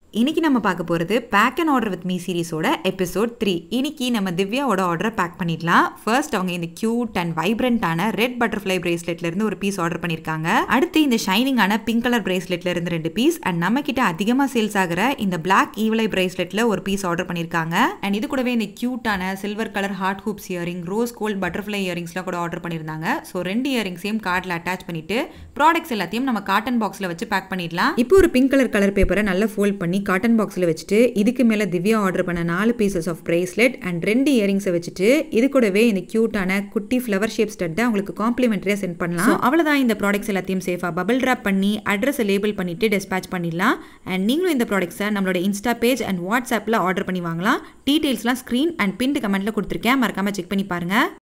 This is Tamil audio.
இன்னைக்கு நம்ம பார்க்க போகிறது pack and order with me சீரிஸோட எபிசோட் த்ரீ இன்னைக்கு நம்ம திவ்யாவோட ஆர்டரை பேக் பண்ணிடலாம் ஃபர்ஸ்ட் அவங்க இந்த கியூட் அண்ட் வைப்ரண்டான ரெட் பட்டர்ஃப்ளை பிரேஸ்லெட்ல இருந்து ஒரு பீஸ் ஆர்டர் பண்ணியிருக்காங்க அடுத்து இந்த ஷைனிங்கான பிங்க் கலர் பிரேஸ்லெட்ல இருந்து ரெண்டு பீஸ் அண்ட் நம்ம கிட்ட அதிகமாக சேல்ஸ் ஆகிற இந்த பிளாக் ஈவலை பிரேஸ்லெட்ல ஒரு பீஸ் ஆர்டர் பண்ணியிருக்காங்க அண்ட் இது கூடவே இந்த கியூட்டான silver colour heart hoops earring rose gold butterfly இயரிங்ஸ்லாம் கூட ஆர்டர் பண்ணியிருந்தாங்க ஸோ ரெண்டு இயரிங்ஸையும் கார்டில் அட்டாச் பண்ணிட்டு ப்ராடக்ட்ஸ் எல்லாத்தையும் நம்ம காட்டன் பாக்ஸில் வச்சு பேக் பண்ணிடலாம் இப்போ ஒரு பிங்க் கலர் கலர் பேப்பரை நல்லா ஃபோல்ட் பண்ணி காட்டன் பாக்ஸில் வச்சுட்டு இதுக்கு மேலே திவ்யா ஆர்டர் பண்ண நாலு பீசஸ் ஆஃப் பிரேஸ்லெட் அண்ட் ரெண்டு இயரிங்ஸை வச்சுட்டு இது கூடவே இந்த க்யூட்டான குட்டி ஃப்ளவர் ஷேப் ஸ்டட்டை உங்களுக்கு காம்ப்ளிமெண்ட்ரியாக சென்ட் பண்ணலாம் So, அவ்வளவுதான் இந்த ப்ராடக்ட்ஸ் எல்லாத்தையும் சேஃபாக பபிள் ட்ராப் பண்ணி அட்ரஸை லேபிள் பண்ணிட்டு டிஸ்பேச் பண்ணிடலாம் அண்ட் நீங்களும் இந்த ப்ராடக்ட்ஸை நம்மளோட இன்ஸ்டா பேஜ் அண்ட் வாட்ஸ்அப்பில் ஆர்டர் பண்ணி வாங்கலாம் டீட்டெயில்ஸ்லாம் ஸ்க்ரீன் அண்ட் பின்ட் கமெண்ட்டில் கொடுத்துருக்கேன் மறக்காமல் செக் பண்ணி பாருங்கள்